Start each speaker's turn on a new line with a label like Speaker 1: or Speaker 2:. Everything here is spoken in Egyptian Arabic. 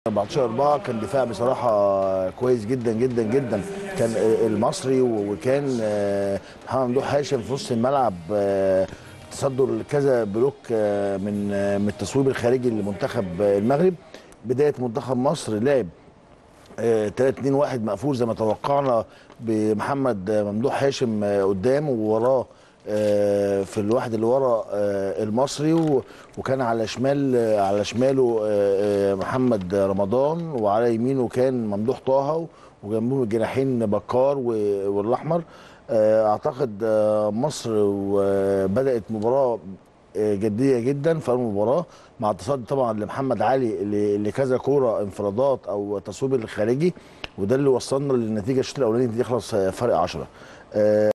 Speaker 1: 14 4 كان دفاع بصراحه كويس جدا جدا جدا كان المصري وكان محمد ممدوح هاشم في نص الملعب تصدر كذا بلوك من من التصويب الخارجي لمنتخب المغرب بدايه منتخب مصر لعب 3 2 1 مقفول زي ما توقعنا بمحمد ممدوح هاشم قدام ووراه في الواحد اللي ورا المصري وكان على شمال على شماله محمد رمضان وعلى يمينه كان ممدوح طه وجنبهم الجناحين بكار والاحمر اعتقد مصر بدات مباراه جديه جدا في المباراه مع التصدي طبعا لمحمد علي لكذا كوره انفرادات او تصويب الخارجي وده اللي وصلنا للنتيجه الشوط الاولاني دي يخلص فرق 10